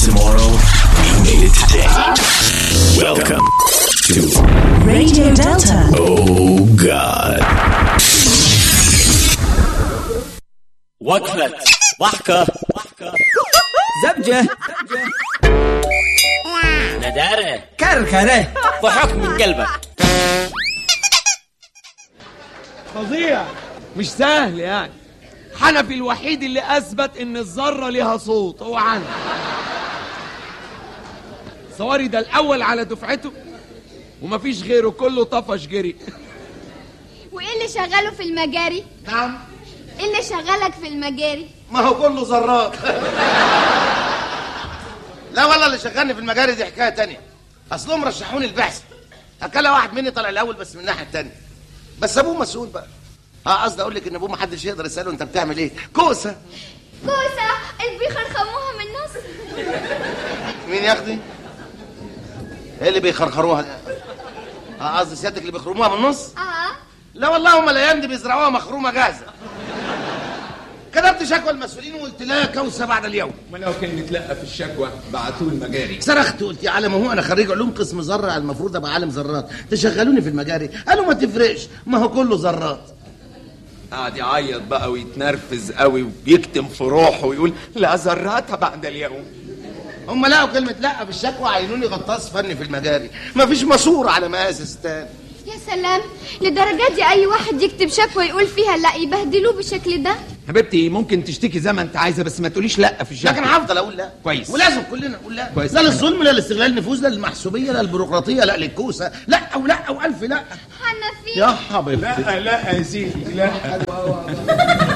tomorrow, we made it today. Welcome to Radio Delta. Oh God. وقفة ضحكة زبجة ندارة كركرة ضحك من قلبك فظيع مش سهل يعني حنفي الوحيد اللي اثبت ان الذره ليها صوت هو عنه صواري ده الاول على دفعته ومفيش غيره كله طفش جري وايه اللي شغاله في المجاري نعم ايه اللي شغلك في المجاري ما هو كله ذرات لا والله اللي شغلني في المجاري دي حكايه تانية اصلهم رشحوني البحث اكل واحد مني طلع الاول بس من الناحيه التانية بس ابوه مسؤول بقى اه قصدي اقول لك ان ابوه ما حدش يقدر يساله انت بتعمل ايه كوسه كوسه اللي بيخرخموها من النص مين يا اختي ايه اللي بيخرخروها اه قصدي سيادتك اللي بيخرموها من النص اه لا والله هم الايام دي بيزرعوها مخرومه جاهزه كتبت شكوى المسؤولين وقلت لا كوسه بعد اليوم ما لو كان نتلقى في الشكوى بعتوه المجاري صرخت قلت يا عالم هو انا خريج علوم قسم ذره المفروض ابقى عالم ذرات تشغلوني في المجاري قالوا ما تفرقش ما هو كله ذرات قعد يعيط بقى ويتنرفز قوي وبيكتم في روحه ويقول لا ذراتها بعد اليوم هم لقوا كلمه لا في الشكوى عينوني غطاس فني في المجاري ما فيش ماسوره على مقاس ستان يا سلام للدرجه دي اي واحد يكتب شكوى يقول فيها لا يبهدلوه بالشكل ده حبيبتي ممكن تشتكي زي ما انت عايزه بس ما تقوليش لا في الشكوى لكن هفضل اقول لا كويس. ولازم كلنا نقول لا كويس. لا للظلم لا لاستغلال النفوذ لا للمحسوبيه لا للبيروقراطيه لا للكوسه لا او لا او الف لا حنفي يا حبيبتي لا لا يا سيدي لا